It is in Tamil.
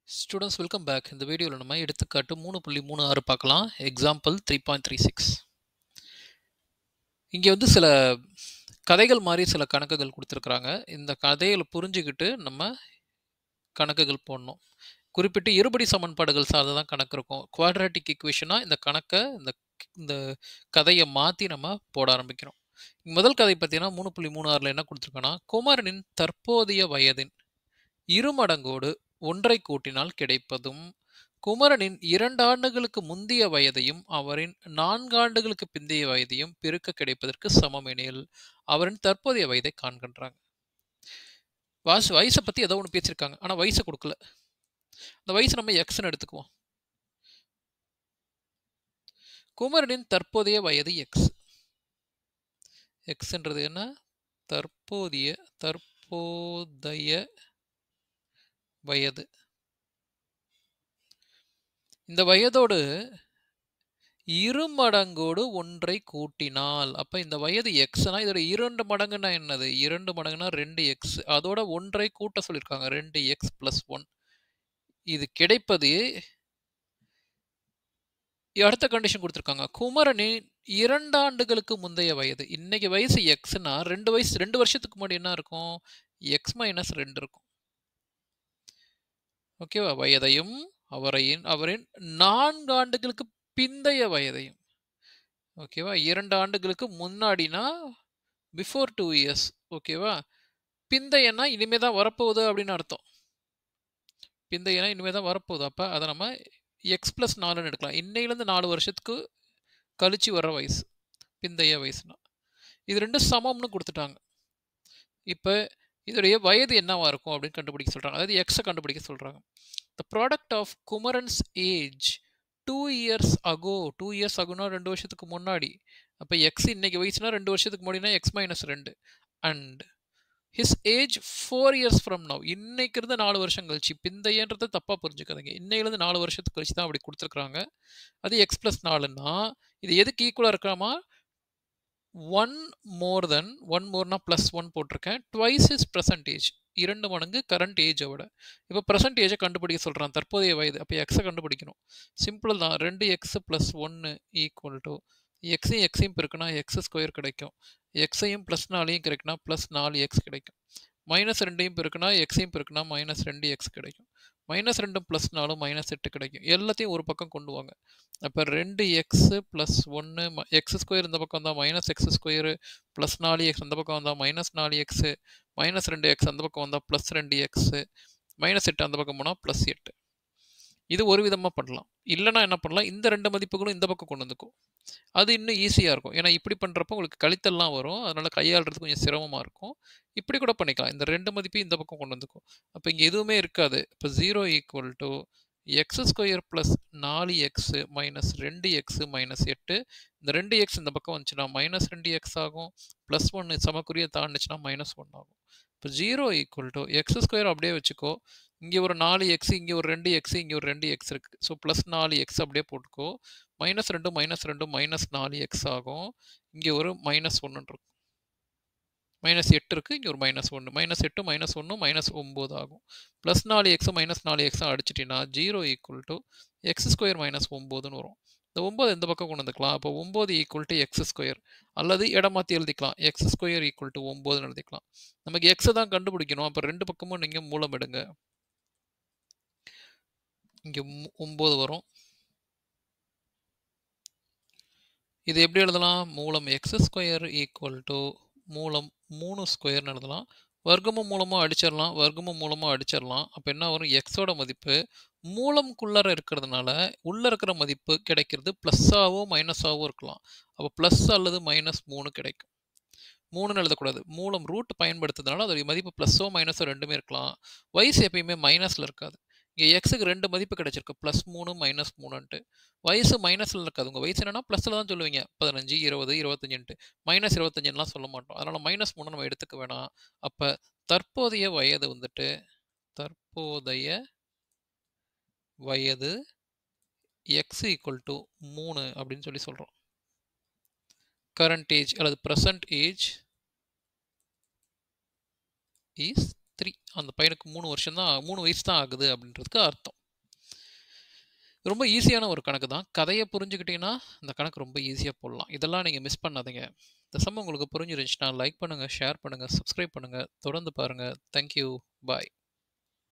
ஸ்டூடெண்ட்ஸ் வெல்கம் பேக் இந்த வீடியோவில் நம்ம எடுத்துக்காட்டு மூணு புள்ளி மூணு ஆறு பார்க்கலாம் example three point three six இங்கே வந்து சில கதைகள் மாதிரி சில கணக்குகள் கொடுத்துருக்குறாங்க இந்த கதைகளை புரிஞ்சுக்கிட்டு நம்ம கணக்குகள் போடணும் குறிப்பிட்டு இருபடி சமன்பாடுகள் சார்ந்து தான் கணக்கு இருக்கும் குவாட்ராட்டிக் ஈக்குவேஷனாக இந்த கணக்கை இந்த இந்த கதையை மாற்றி நம்ம போட ஆரம்பிக்கிறோம் முதல் கதை பார்த்தீங்கன்னா மூணு புள்ளி மூணு ஆறில் என்ன கொடுத்துருக்கோன்னா குமரனின் தற்போதைய வயதின் இருமடங்கோடு ஒன்றை கூட்டினால் கிடைப்பதும் குமரனின் இரண்டு ஆண்டுகளுக்கு முந்தைய வயதையும் அவரின் நான்கு ஆண்டுகளுக்கு பிந்தைய வயதையும் பெருக்க கிடைப்பதற்கு சமம் எனில் அவரின் தற்போதைய வயதை காண்கின்றாங்க வாசு வயசை பற்றி ஏதோ ஒன்று பேசியிருக்காங்க ஆனால் வயசை கொடுக்கல அந்த வயசு நம்ம எக்ஸ்ன்னு எடுத்துக்குவோம் குமரனின் தற்போதைய வயது எக்ஸ் எக்ஸ்ன்றது என்ன தற்போதைய தற்போதைய வயது இந்த வயதோடு இரு மடங்கோடு ஒன்றை கூட்டினால் அப்ப இந்த வயது எக்ஸ்னா இதோட இரண்டு மடங்குனா என்னது இரண்டு மடங்குனா ரெண்டு எக்ஸ் அதோட ஒன்றை கூட்ட சொல்லியிருக்காங்க ரெண்டு எக்ஸ் பிளஸ் ஒன் இது கிடைப்பது அடுத்த கண்டிஷன் கொடுத்துருக்காங்க குமரனின் இரண்டு ஆண்டுகளுக்கு முந்தைய வயது இன்னைக்கு வயசு எக்ஸ்னா ரெண்டு வயசு ரெண்டு வருஷத்துக்கு முன்னாடி என்ன இருக்கும் எக்ஸ் மைனஸ் ரெண்டு இருக்கும் ஓகேவா வயதையும் அவரையின் அவரின் நான்கு ஆண்டுகளுக்கு பிந்தைய வயதையும் ஓகேவா இரண்டு ஆண்டுகளுக்கு முன்னாடினா பிஃபோர் டூ இயர்ஸ் ஓகேவா பிந்தையனா இனிமே தான் வரப்போகுது அப்படின்னு அர்த்தம் பிந்தையனா இனிமே தான் வரப்போகுது அப்போ அதை நம்ம எக்ஸ் ப்ளஸ் நாலுன்னு எடுக்கலாம் இன்னையிலேருந்து நாலு வருஷத்துக்கு கழிச்சு வர வயசு பிந்தைய வயசுனா இது ரெண்டும் சமம்னு கொடுத்துட்டாங்க இப்போ இதோடைய வயது என்னவா இருக்கும் அப்படின்னு கண்டுபிடிக்க சொல்கிறாங்க அதாவது எக்ஸை கண்டுபிடிக்க சொல்கிறாங்க the product of Kumaran's age two years ago two years ஆகுனா ரெண்டு வருஷத்துக்கு முன்னாடி அப்போ எக்ஸ் இன்னைக்கு வயசுனா ரெண்டு வருஷத்துக்கு முன்னாடினா எக்ஸ் மைனஸ் ரெண்டு and his age four years from now இன்னைக்கு இருந்து நாலு வருஷம் கழிச்சு பிந்தையன்றதை தப்பாக புரிஞ்சுக்காதீங்க இன்னையிலேருந்து நாலு வருஷத்துக்கு கழிச்சு தான் அப்படி கொடுத்துருக்குறாங்க அது எக்ஸ் ப்ளஸ் நாலுன்னா இது எதுக்கு ஈக்குவலாக இருக்காமா ஒன் மோர் தென் ஒன் மோர்னா ப்ளஸ் ஒன் போட்டிருக்கேன் ட்வைஸ் இஸ் ப்ரெசன்டேஜ் இரண்டு மடங்கு கரண்ட் ஏஜை விட இப்போ ப்ரெசன்டேஜை கண்டுபிடிக்க சொல்கிறான் தற்போதைய வயது அப்போ எக்ஸை கண்டுபிடிக்கணும் சிம்பிள் தான் ரெண்டு எக்ஸ் ப்ளஸ் ஒன்று ஈக்குவல் டு எக்ஸையும் எக்ஸையும் பெருக்குனா எக்ஸ் ஸ்கொயர் கிடைக்கும் எக்ஸையும் ப்ளஸ் நாலையும் கிடைக்குனா ப்ளஸ் நாலு எக்ஸ் கிடைக்கும் மைனஸ் ரெண்டையும் பெருக்குனா எக்ஸையும் பெருக்குனா மைனஸ் ரெண்டு எக்ஸ் கிடைக்கும் மைனஸ் ரெண்டும் ப்ளஸ் நாலும் மைனஸ் எட்டு கிடைக்கும் எல்லாத்தையும் ஒரு பக்கம் கொண்டு வாங்க அப்போ ரெண்டு எக்ஸு ப்ளஸ் ஒன்று எக்ஸ் ஸ்கொயர் இந்த பக்கம் வந்தால் மைனஸ் எக்ஸ் ஸ்கொயரு ப்ளஸ் நாலு எக்ஸ் அந்த பக்கம் வந்தால் மைனஸ் நாலு எக்ஸு மைனஸ் ரெண்டு எக்ஸ் அந்த பக்கம் வந்தால் ப்ளஸ் ரெண்டு எக்ஸு மைனஸ் எட்டு அந்த பக்கம் போனால் ப்ளஸ் எட்டு இது ஒரு விதமாக பண்ணலாம் இல்லைனா என்ன பண்ணலாம் இந்த ரெண்டு மதிப்புகளும் இந்த பக்கம் கொண்டு வந்துக்கும் அது இன்னும் ஈஸியாக இருக்கும் ஏன்னா இப்படி பண்ணுறப்போ உங்களுக்கு கழித்தல்லாம் வரும் அதனால் கையாளுறது கொஞ்சம் சிரமமாக இருக்கும் இப்படி கூட பண்ணிக்கலாம் இந்த ரெண்டு மதிப்பையும் இந்த பக்கம் கொண்டு வந்துக்கும் அப்போ இங்கே எதுவுமே இருக்காது இப்போ zero equal to X square plus நாலு எக்ஸு மைனஸ் ரெண்டு எக்ஸு மைனஸ் எட்டு இந்த ரெண்டு எக்ஸ் இந்த பக்கம் வந்துச்சுன்னா மைனஸ் ரெண்டு எக்ஸ் ஆகும் ப்ளஸ் ஒன்று சமக்குரிய தாண்டுச்சுன்னா மைனஸ் ஒன் ஆகும் இப்போ zero equal to X square அப்படியே வச்சுக்கோ இங்கே ஒரு நாலு எக்ஸ் இங்கே ஒரு ரெண்டு எக்ஸ் இங்கே ஒரு ரெண்டு எக்ஸ் இருக்குது ஸோ ப்ளஸ் நாலு எக்ஸ் அப்படியே போட்டுக்கோ மைனஸ் ரெண்டு மைனஸ் ரெண்டு மைனஸ் நாலு எக்ஸ் ஆகும் இங்கே ஒரு மைனஸ் ஒன்று இருக்கும் மைனஸ் எட்டு இருக்குது இங்கே ஒரு மைனஸ் ஒன்று மைனஸ் எட்டு மைனஸ் ஒன்று மைனஸ் ஒம்பது ஆகும் ப்ளஸ் நாலு எக்ஸும் மைனஸ் நாலு எக்ஸும் அடிச்சிட்டிங்கன்னா zero equal to X square minus ஒம்போதுன்னு வரும் இந்த ஒம்பது எந்த பக்கம் கொண்டு வந்துக்கலாம் அப்போ ஒம்பது ஈக்குவல் டு எக்ஸ் ஸ்கொயர் அல்லது இடமாற்றி எழுதிக்கலாம் எக்ஸ் ஸ்கொயர் ஈக்குவல் டு ஒம்போதுன்னு எழுதிக்கலாம் நமக்கு எக்ஸை தான் கண்டுபிடிக்கணும் அப்போ ரெண்டு பக்கமும் நீங்கள் மூலம் எடுங்க இங்கே ஒம்பது வரும் இது எப்படி எழுதலாம் மூலம் எக்ஸ் ஸ்கொயர் ஈக்குவல் டு மூலம் மூணு ஸ்கொயர்னு எழுதலாம் வர்க்கமும் மூலமாக அடிச்சிடலாம் வர்க்கமும் மூலமாக அடிச்சிடலாம் அப்போ என்ன வரும் எக்ஸோட மதிப்பு மூலம்குள்ளார இருக்கிறதுனால உள்ளே இருக்கிற மதிப்பு கிடைக்கிறது ப்ளஸ்ஸாவோ மைனஸாவோ இருக்கலாம் அப்போ ப்ளஸ் அல்லது மைனஸ் மூணு கிடைக்கும் மூணுன்னு எழுதக்கூடாது மூலம் ரூட் பயன்படுத்துறதுனால அதோடைய மதிப்பு ப்ளஸ்ஸோ மைனஸோ ரெண்டுமே இருக்கலாம் வயசு எப்பயுமே மைனஸில் இருக்காது இங்கே எக்ஸுக்கு ரெண்டு மதிப்பு கிடைச்சிருக்கு ப்ளஸ் மூணு மைனஸ் மூணுன்ட்டு வயசு மைனஸில் இருக்காது உங்கள் வயசு என்னன்னா ப்ளஸில் தான் சொல்லுவீங்க பதினஞ்சு இருபது இருபத்தஞ்சுன்ட்டு மைனஸ் இருபத்தஞ்சுலாம் சொல்ல மாட்டோம் அதனால் மைனஸ் மூணு நம்ம எடுத்துக்க வேணாம் அப்போ தற்போதைய வயது வந்துட்டு தற்போதைய வயது எக்ஸ் ஈக்குவல் டு மூணு அப்படின்னு சொல்லி சொல்கிறோம் கரண்ட் ஏஜ் அல்லது ப்ரெசன்ட் ஏஜ் இஸ் த்ரீ அந்த பையனுக்கு மூணு வருஷம் தான் மூணு வயசு தான் ஆகுது அப்படின்றதுக்கு அர்த்தம் ரொம்ப ஈஸியான ஒரு கணக்கு தான். கதைய புரிஞ்சுக்கிட்டீங்கன்னா, இந்த கணக்கு ரொம்ப ஈஸியா போடலாம். இதெல்லாம் நீங்க மிஸ் பண்ணாதீங்க. இந்த சம் உங்களுக்கு புரிஞ்சிருந்துச்சுன்னா, லைக் பண்ணுங்க, ஷேர் பண்ணுங்க, சப்ஸ்கிரைப் பண்ணுங்க. தொடர்ந்து பாருங்க. Thank you. பாய்.